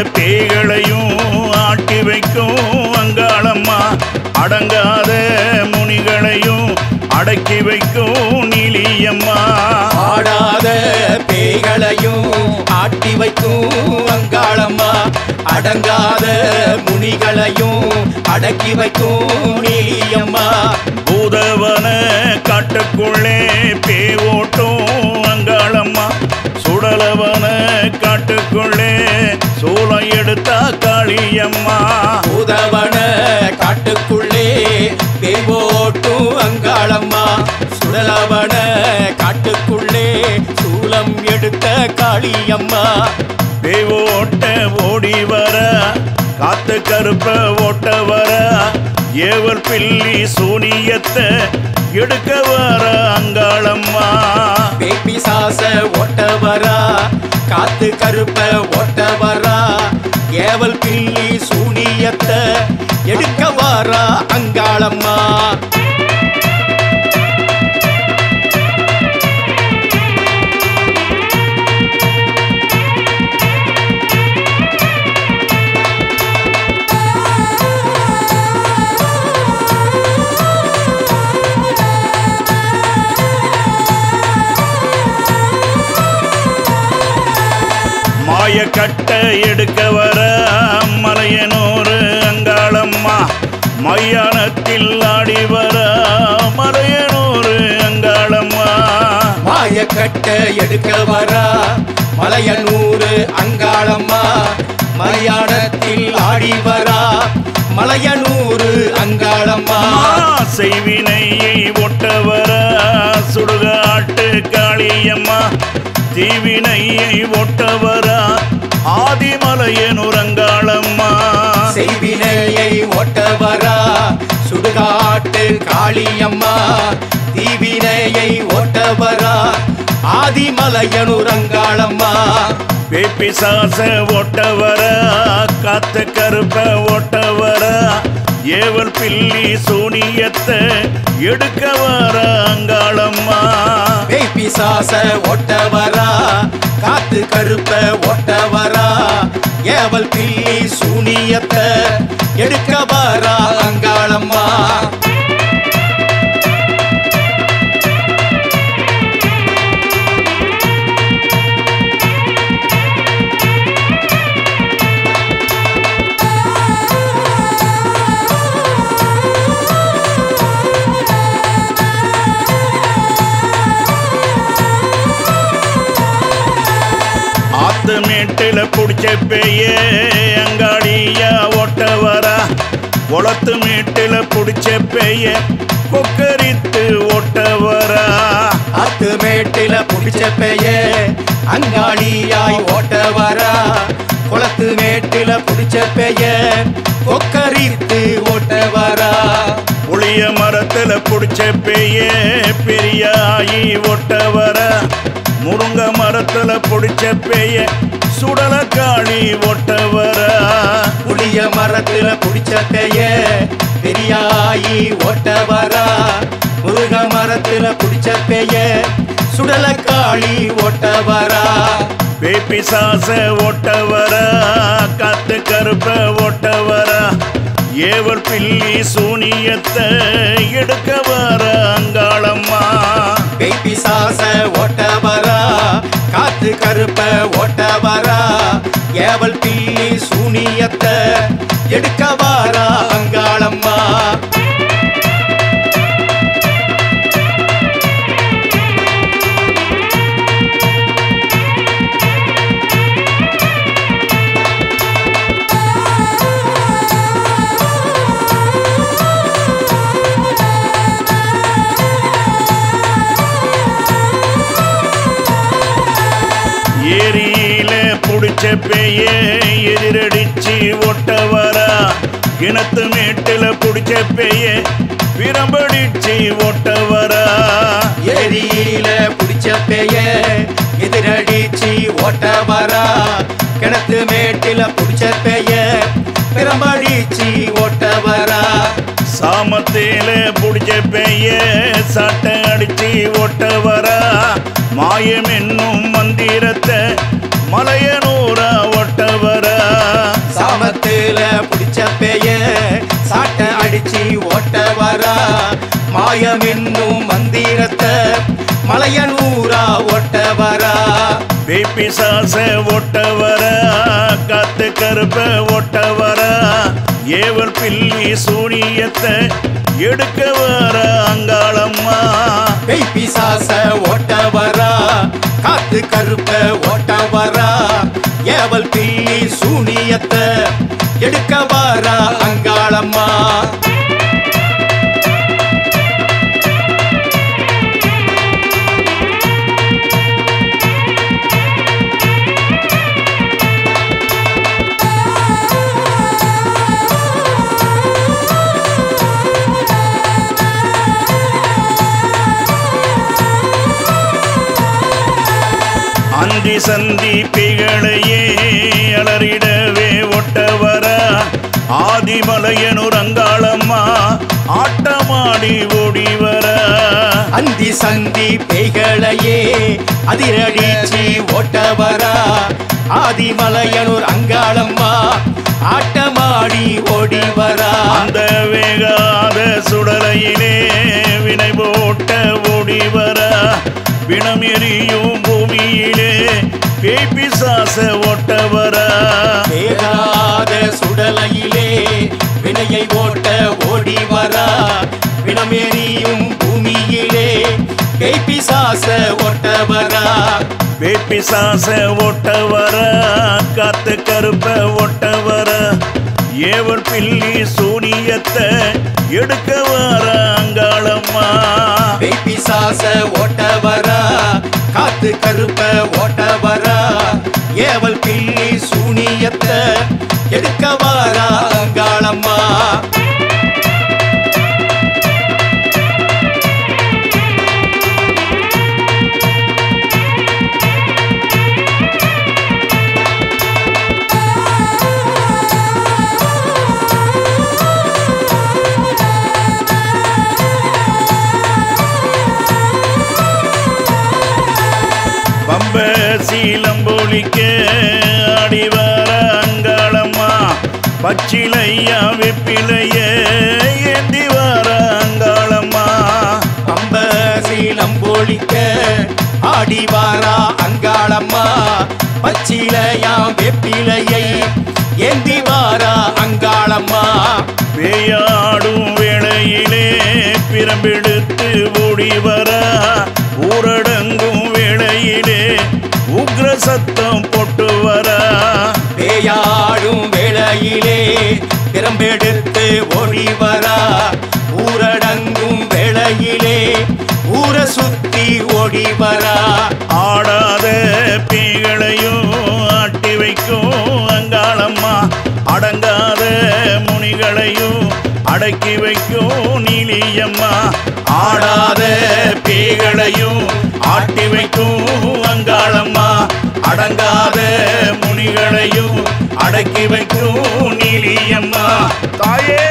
பேய்களையும் ஆட்டி வைக்கும் அங்காளம்மா அடங்காத முனிகளையும் அடக்கி வைக்கும் நீலியம்மா ஆடாத பேய்களையும் ஆட்டி வைக்கும் அங்காளம்மா அடங்காத முனிகளையும் அடக்கி வைக்கும் நீலியம்மா பூதவன காட்டுக்குள்ளே பேவோட்டும் அங்காளம்மா சுடலவன காட்டுக்குள்ளே சூளம் எடுத்தா காளியம்மா உதவன காட்டுக்குள்ளே பேவோட்டும் அங்காளம்மா சுடலவன காட்டுக்குள்ளே சூலம் எடுத்த காளியம்மா பேவோட்ட ஓடி வர காத்து கருப்ப ஓட்ட வர ஏவல் பில்லி சூனியத்தை எடுக்க வர அங்காளம்மா பேபி சாச ஓட்ட வரா காத்து கருப்ப ஓட்ட வரா ஏவல் பில்லி சூனியத்தை எடுக்க வாரா அங்காளம்மா மாய கட்ட எடுக்க வர மலையனூர் அங்காளம்மா மையானத்தில் ஆடி வர மலையனூர் அங்காளம்மா மாய கட்ட எடுக்க வரா மலையனூறு அங்காளம்மா மலையாளத்தில் ஆடி வரா மலையனூறு அங்காளம்மா செய்வினையை ஒட்ட வர சுடுகாட்டு காளியம்மா தீவினையை ஒட்ட வர ஆதிமலையனூர் அங்காளம்மா செய்வினையை ஓட்ட வரா சுடுகாட்டு காளியம்மா தீவினையை ஓட்ட வரா ஆதிமலையனூர் அங்காளம்மா பேப்பிசாச ஓட்ட வர காத்த கருப்ப ஓட்ட வர ஏவல் பில்லி சூனியத்தை எடுக்க வர அங்காளம்மா பேய் பிசாச ஓட்ட வரா காத்து கருப்ப ஓட்ட வரா ஏவல் பில்லி சூனியத்தை எடுக்க வரா அங்காளம்மா ஆத்து மேட்டுல புடிச்ச பேய அங்காடியா ஓட்ட வரா குளத்து மேட்டுல புடிச்ச பேய கொக்கரித்து ஓட்ட வரா அத்து மேட்டில புடிச்ச பெய அங்காளியாய் ஓட்ட வரா குளத்து மேட்டில புடிச்ச பெய கொக்கரித்து ஓட்ட வரா புளிய மரத்துல புடிச்ச பேய பெரியாயி ஓட்ட வரா முருங்க மரத்துல புடிச்ச பேய சுடல காளி ஓட்ட வரா புளிய மரத்துல புடிச்ச பெய பெரியாயி ஓட்ட வரா முருக மரத்துல புடிச்ச பெய சுடல காளி ஓட்ட வரா பேப்பிசாச ஓட்ட வரா காத்து கருப்ப ஓட்ட வரா ஏவல் பில்லி சூனியத்தை எடுக்க வர அங்காளம்மா பேய் பிசாச ஓட்ட வரா காத்து கருப்ப ஓட்ட வரா ஏவல் பில்லி சூனியத்தை எடுக்க வாரா அங்காளம்மா ஏரியில புடிச்ச பேய எதிரடிச்சு ஓட்ட வரா கிணத்து மேட்டுல புடிச்ச பேய பிரம்படிச்சு ஓட்ட வரா ஏரியில புடிச்ச பெய எதிரடிச்சு ஓட்ட வரா கிணத்து மேட்டில புடிச்ச பெய பிரம்படிச்சு ஓட்ட வரா சாமத்தில புடிச்ச பெய்ய சட்டை அடிச்சு ஓட்ட வரா மாயம் என்னும் மந்திரத்தை மலையனூரா ஓட்ட வரா மலையனூரா ஓட்ட வரா பிசாச ஒட்ட வர காத்து கருப்ப ஒட்ட வர ஏவல் பில்லி சூனியத்தை எடுக்க வர அங்காளம்மா பேய் பிசாச ஓட்ட வரா காத்து கருப்ப ஓட்ட வரா ஏவல் பில்லி சூனியத்தை எடுக்க வரா அங்காளம்மா அந்தி சந்தி பிகளையே அலறிடவே ஒட்ட வர ஆதிமலையனூர் அங்காளம்மா ஆட்டமாடி ஓடி வர அந்தி சந்தி பேய்களையே அதிரடிச்சி ஓட்ட வரா ஆதிமலையனூர் அங்காளம்மா ஆட்டமாடி ஓடி வரா அந்த வேகாத சுடலையிலே வினை போட்ட ஓடி வர பிணம் எரியும் பூமியிலே பேய் பிசாச ஒட்ட வர வேகாத சுடலையிலே வினையை ஓட்ட ஓடி வரா வினமெறியும் பூமியிலே பேய் பிசாச ஓட்ட வரா பேய் பிசாச ஒட்ட வர காத்து கருப்ப ஒட்ட வர ஏவல் பில்லி சூனியத்தை எடுக்க வர அங்காளம்மா பேய் பிசாச ஓட்ட வரா காத்து கருப்ப ஓட்ட வரா ஏவல் பில்லி சூனியத்தை எடுக்க வரா அங்காளம்மா பம்ப சீலம்பொலிக்க ஆடி வர அங்காளம்மா பச்சிலையா வெப்பிலைய ஏந்தி வர அங்காளம்மா அம்ப சீலம் போலிக்க ஆடி வாரா அங்காளம்மா பச்சிலையாம் வெப்பிலையை ஏந்தி வாரா அங்காளம்மா பேயாடும் வேளையிலே பிரம்பெடுத்து ஓடி வர ஊரடங்கும் வேளையிலே உக்ர சத்தம் போட்டு வர பேயாடும் வேளையிலே திறம்பெடுத்து ஓடி வரா ஊரடங்கும் வேளையிலே ஊர சுத்தி ஓடி வரா ஆடாத பீகளையும் ஆட்டி வைக்கும் அங்காளம்மா அடங்காத முனிகளையும் அடக்கி வைக்கும் நீலியம்மா ஆடாத பீகளையும் ஆட்டி வைக்கும் அங்காளம்மா அடங்காத முனிகளையும் அடக்கி வைக்கும் நீலியம்மா தாயே